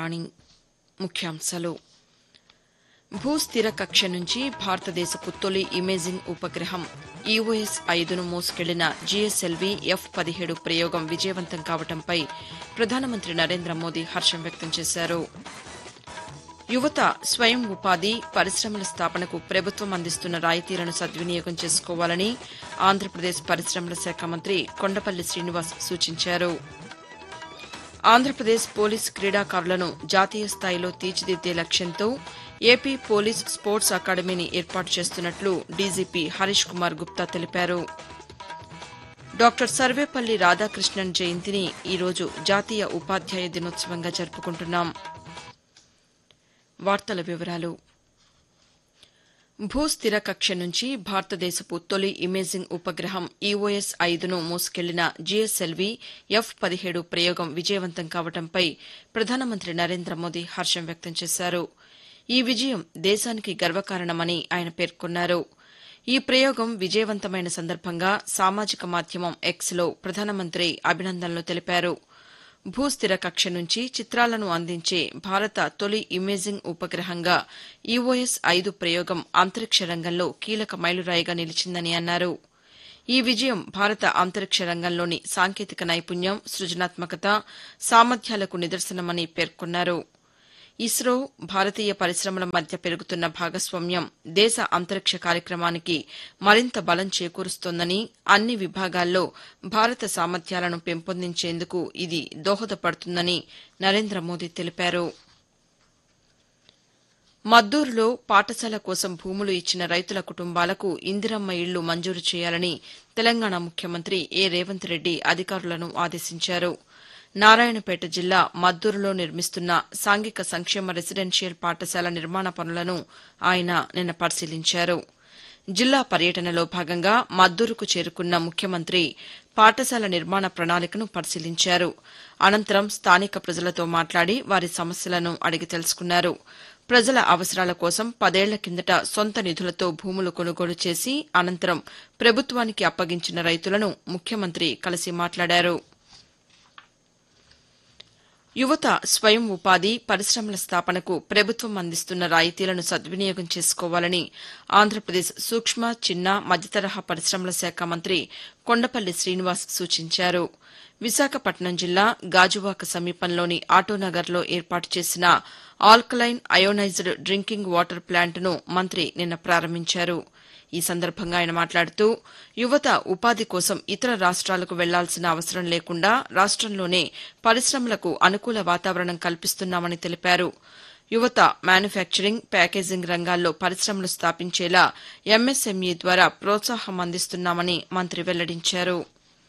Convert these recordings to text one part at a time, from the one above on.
ఆకాశవాణి ముఖ్యాంశాలు భూస్థిర కక్ష నుంచి భారతదేశపు తొలి ఇమేజింగ్ ఉపగ్రహం ఈఓఎస్ ఐదును మోసుకెళ్లిన జీఎస్ఎల్వీ ఎఫ్ పదిహేడు ప్రయోగం విజయవంతం కావడంపై ప్రధానమంత్రి నరేంద్ర మోదీ హర్షం వ్యక్తం చేశారు యువత స్వయం ఉపాధి పరిశ్రమల స్థాపనకు ప్రభుత్వం అందిస్తున్న రాయితీలను సద్వినియోగం చేసుకోవాలని ఆంధ్రప్రదేశ్ పరిశ్రమల శాఖ మంత్రి కొండపల్లి శ్రీనివాస్ సూచించారు ఆంధ్రప్రదేశ్ పోలీస్ క్రీడాకారులను జాతీయ స్థాయిలో తీర్చిదిద్దే లక్ష్యంతో ఏపీ పోలీస్ స్పోర్ట్స్ అకాడమీని ఏర్పాటు చేస్తున్నట్లు డీజీపీ హరీష్ కుమార్ గుప్తా తెలిపారు డాక్టర్ సర్వేపల్లి రాధాకృష్ణన్ జయంతిని ఈరోజు జాతీయ ఉపాధ్యాయ దినోత్సవంగా జరుపుకుంటున్నాం వార్తల వివరాలు భూస్థిర కక్ష నుంచి భారతదేశపు తొలి ఇమేజింగ్ ఉపగ్రహం ఈఓఎస్ ఐదును మోసుకెళ్లిన జీఎస్ఎల్వీ ఎఫ్ పదిహేడు ప్రయోగం విజయవంతం కావడంపై ప్రధానమంత్రి నరేంద్ర మోదీ హర్షం వ్యక్తం చేశారు ఈ విజయం దేశానికి గర్వకారణమని ఆయన పేర్కొన్నారు ఈ ప్రయోగం విజయవంతమైన సందర్భంగా సామాజిక మాధ్యమం ఎక్స్లో ప్రధానమంత్రి అభినందనలు తెలిపారు భూస్థిర కక్ష నుంచి చిత్రాలను అందించే భారత తొలి ఇమేజింగ్ ఉపగ్రహంగా ఈఓఎస్ ఐదు ప్రయోగం అంతరిక్ష రంగంలో కీలక మైలురాయిగా నిలిచిందని అన్నారు ఈ విజయం భారత అంతరిక్ష రంగంలోని సాంకేతిక నైపుణ్యం సృజనాత్మకత సామర్థ్యాలకు నిదర్శనమని పేర్కొన్నారు ఇస్రో భారతీయ పరిశ్రమల మధ్య పెరుగుతున్న భాగస్వామ్యం దేశ అంతరిక్ష కార్యక్రమానికి మరింత బలం చేకూరుస్తోందని అన్ని విభాగాల్లో భారత సామర్థ్యాలను పెంపొందించేందుకు ఇది దోహదపడుతుందని నరేంద్ర మోదీ తెలిపారు మద్దూరులో పాఠశాల కోసం భూములు ఇచ్చిన రైతుల కుటుంబాలకు ఇందిరమ్మ ఇళ్లు మంజూరు చేయాలని తెలంగాణ ముఖ్యమంత్రి ఏ రేవంత్ రెడ్డి అధికారులను ఆదేశించారు నారాయణపేట జిల్లా మద్దూరులో నిర్మిస్తున్న సాంఘిక సంక్షేమ రెసిడెన్షియల్ పాఠశాల నిర్మాణ పనులను ఆయన నిన్న పరిశీలించారు జిల్లా పర్యటనలో భాగంగా మద్దూరుకు చేరుకున్న ముఖ్యమంత్రి పాఠశాల నిర్మాణ ప్రణాళికను పరిశీలించారు అనంతరం స్థానిక ప్రజలతో మాట్లాడి వారి సమస్యలను అడిగి తెలుసుకున్నారు ప్రజల అవసరాల కోసం పదేళ్ల కిందట సొంత నిధులతో భూములు కొనుగోలు చేసి అనంతరం ప్రభుత్వానికి అప్పగించిన రైతులను ముఖ్యమంత్రి కలిసి మాట్లాడారు యువత స్వయం ఉపాధి పరిశ్రమల స్థాపనకు ప్రభుత్వం అందిస్తున్న రాయితీలను సద్వినియోగం చేసుకోవాలని ఆంధ్రప్రదేశ్ సూక్ష్మ చిన్న మధ్యతరహా పరిశ్రమల శాఖ మంత్రి కొండపల్లి శ్రీనివాస్ సూచించారు విశాఖపట్నం జిల్లా గాజువాక సమీపంలోని ఆటోనగర్లో ఏర్పాటు చేసిన ఆల్కలైన్ అయోనైజ్డ్ డ్రింకింగ్ వాటర్ ప్లాంట్ను మంత్రి నిన్న ప్రారంభించారు ఈ సందర్భంగా ఆయన మాట్లాడుతూ యువత ఉపాధి కోసం ఇతర రాష్ట్రాలకు వెళ్లాల్సిన అవసరం లేకుండా రాష్టంలోనే పరిశ్రమలకు అనుకూల వాతావరణం కల్పిస్తున్నామని తెలిపారు యువత మ్యానుఫ్యాక్చరింగ్ ప్యాకేజింగ్ రంగాల్లో పరిశ్రమలు స్థాపించేలా ఎంఎస్ఎంఈ ద్వారా ప్రోత్సాహం అందిస్తున్నామని మంత్రి వెల్లడించారు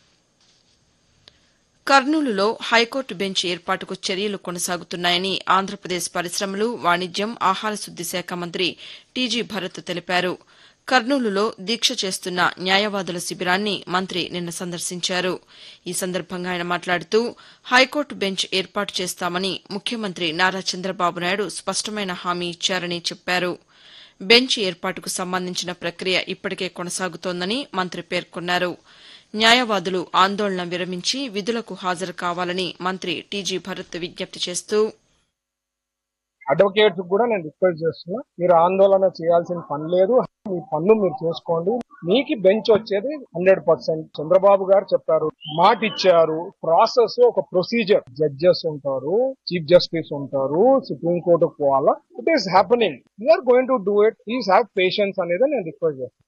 కర్నూలులో హైకోర్టు బెంచ్ ఏర్పాటుకు చర్యలు కొనసాగుతున్నాయని ఆంధ్రప్రదేశ్ పరిశ్రమలు వాణిజ్యం ఆహార శుద్ది శాఖ మంత్రి టీజీ భరత్ తెలిపారు కర్నూలులో దీక్ష చేస్తున్న న్యాయవాదుల శిబిరాన్ని మంత్రి నిన్న సందర్శించారు ఈ సందర్భంగా ఆయన మాట్లాడుతూ హైకోర్టు బెంచ్ ఏర్పాటు చేస్తామని ముఖ్యమంత్రి నారా చంద్రబాబు నాయుడు స్పష్టమైన హామీ ఇచ్చారని చెప్పారు బెంచ్ ఏర్పాటుకు సంబంధించిన ప్రక్రియ ఇప్పటికే కొనసాగుతోందని మంత్రి పేర్కొన్నారు న్యాయవాదులు ఆందోళన విరమించి విధులకు హాజరు కావాలని మంత్రి టీజీ భరత్ విజ్ఞప్తి చేస్తూ అడ్వకేట్స్ కూడా నేను రిక్వెస్ట్ చేస్తున్నా మీరు ఆందోళన చేయాల్సిన పని లేదు మీ పన్ను మీరు చేసుకోండి మీకు బెంచ్ వచ్చేది హండ్రెడ్ పర్సెంట్ చంద్రబాబు గారు చెప్పారు మాట ఇచ్చారు ప్రాసెస్ ఒక ప్రొసీజర్ జడ్జెస్ ఉంటారు చీఫ్ జస్టిస్ ఉంటారు సుప్రీం కోర్టు పోవాలా it is happening you are going to do it is have patience అనేది నేను రిక్వెస్ట్ చేస్తాను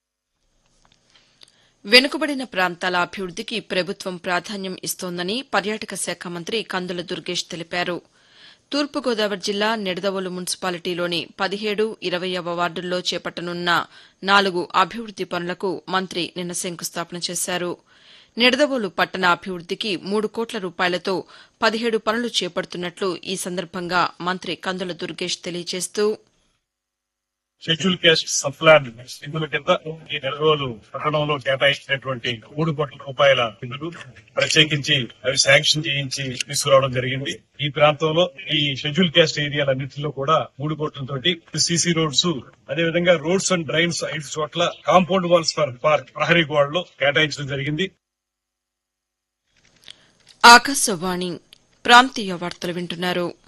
వెనుకబడిన ప్రాంతాల అభివృద్దికి ప్రభుత్వం ప్రాధాన్యం ఇస్తోందని పర్యాటక శాఖ మంత్రి కందుల దుర్గేష్ తెలిపారు తూర్పుగోదావరి జిల్లా నిడదవోలు మున్సిపాలిటీలోని పదిహేడు ఇరవైవ వార్డుల్లో చేపట్టనున్న నాలుగు అభివృద్ది పనులకు మంత్రి నిన్న శంకుస్థాపన చేశారు నిడదవోలు పట్టణ అభివృద్దికి మూడు కోట్ల రూపాయలతో పదిహేడు పనులు చేపడుతున్నట్లు ఈ సందర్భంగా మంత్రి కందుల దుర్గేష్ తెలియజేస్తూ షెడ్యూల్ కేస్ట్ సబ్ప్లాన్ నిధుల కింద ఈ నెల రోజులు పట్టణంలో కేటాయించినటువంటి మూడు కోట్ల రూపాయల నిధులు ప్రత్యేకించి అవి శాంక్షన్ చేయించి తీసుకురావడం జరిగింది ఈ ప్రాంతంలో ఈ షెడ్యూల్ కేస్ట్ ఏరియాలన్నింటిలో కూడా మూడు కోట్లతోటి సీసీ రోడ్స్ అదేవిధంగా రోడ్స్ అండ్ డ్రైన్స్ ఐదు చోట్ల కాంపౌండ్ వాల్స్ ఫర్ పార్క్ ప్రహరీ గోడలు కేటాయించడం జరిగింది ఆకాశవాణి ప్రాంతీయ వార్తలు వింటున్నారు